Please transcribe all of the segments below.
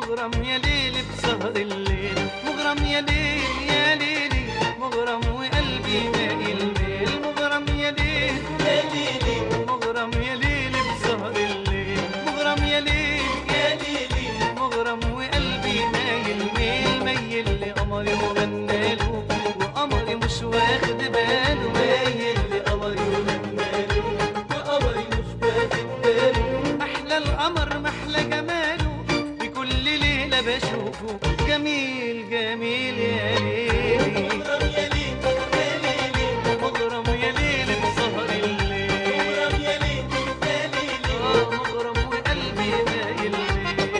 مغرم يا ليل بسهر الليل مغرم يا ليل يا ليلي مغرم وقلبي مايل ميل مغرم يا ليل يا ليلي مغرم يا ليل بسهر الليل مغرم يا ليل يا ليلي مغرم وقلبي مايل ميل ميل لقمري وغناله وقمري مش واخد باله مايل لقمري وغناله وقمري مش واخد باله احلى القمر محلى جماله بكل ليله بشوفه جميل جميل يا ليلي مغرم يا ليل يا ليلي مغرم يا ليل بسهر الليل مغرم يا ليل يا ليلي اه مغرم وقلبي مايل ليل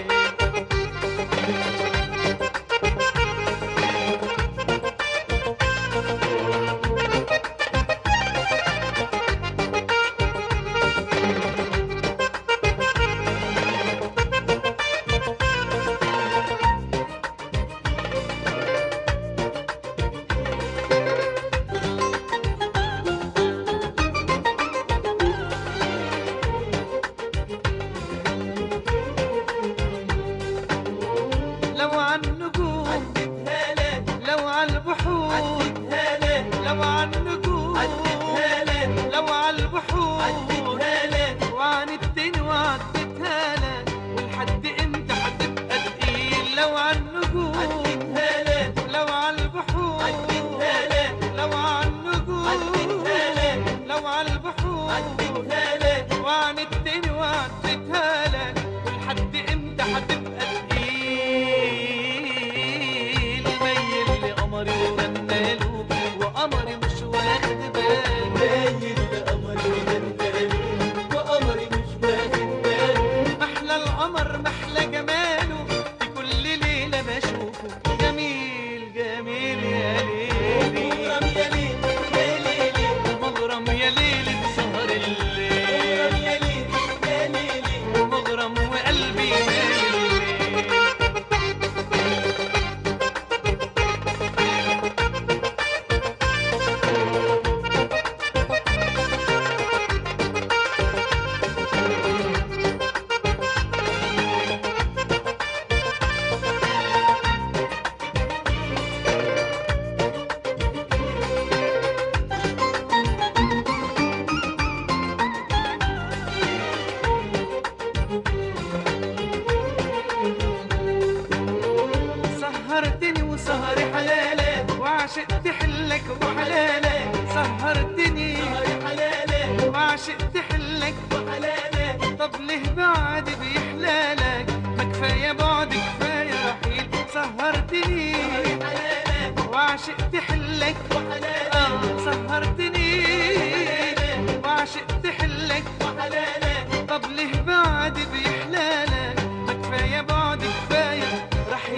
لو عن نجوم عدتها لك لو على البحور عدتها لك لو عن نجوم عدتها لك لو على البحور عدتها لك وعن الدين وعدتها لك ولحد امتى هتبقى تقيل لو عن نجوم عدتها لك لو على البحور عدتها لك لو عن نجوم عدتها لك لو على البحور عدتها لك وعن الدين وعدتها لك ولحد امتى هتبقى تقيل ميل لقمري وغناله وقمري مش واخد باله ميل لقمري وغناله وقمري مش واخد باله محلى القمر محلى جماله في كل ليلة بشوفه جميل جميل يا ليلي مغرم يا ليل يا ليلي مغرم يا ليلي بسهر الليل مغرم يا ليل يا ليلي مغرم وقلبي مايل سهرتني وسهري حلالك وعشقت حلك وحلالك سهرتني حلالك وعشقت حلك وحلالك طب ليه بعد بيحلالك ما كفايه بعد كفايه رحيل سهرتني حلالك وعشقت حلك وحلالك آه سهرتني وعشقت حلك وحلالك طب ليه بعد بيحلالك ما كفايه بعد كفايه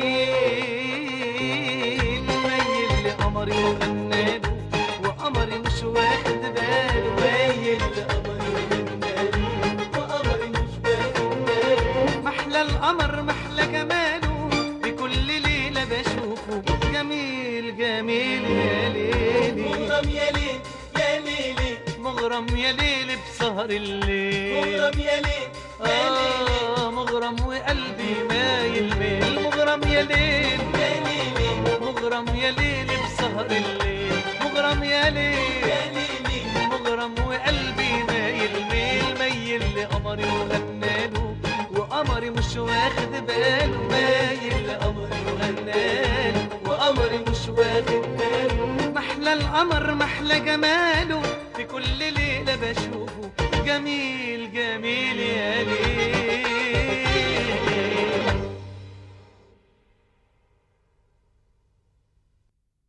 رحيل ميل لقمري وغناله وقمري مش واخد باله ميل لقمري وغناله وقمري مش واخد باله محلى القمر محلى جماله بكل ليلة بشوفه جميل جميل يا ليلي مغرم يا ليل يا ليلي مغرم يا ليل بسهر الليل مغرم يا ليل يا ليلي آه مغرم وقلبي مايل ميل مغرم يا ليل يا ليلي مغرم يا ليل بسهر الليل مغرم يا ليل يا ليلي مغرم وقلبي مايل ميل ميل لقمري وغناله وقمري مش واخد باله مايل لقمري وغناله وقمري مش واخد باله محلى القمر محلى جماله في كل ليلة بشوفه جميل جميل يا ليل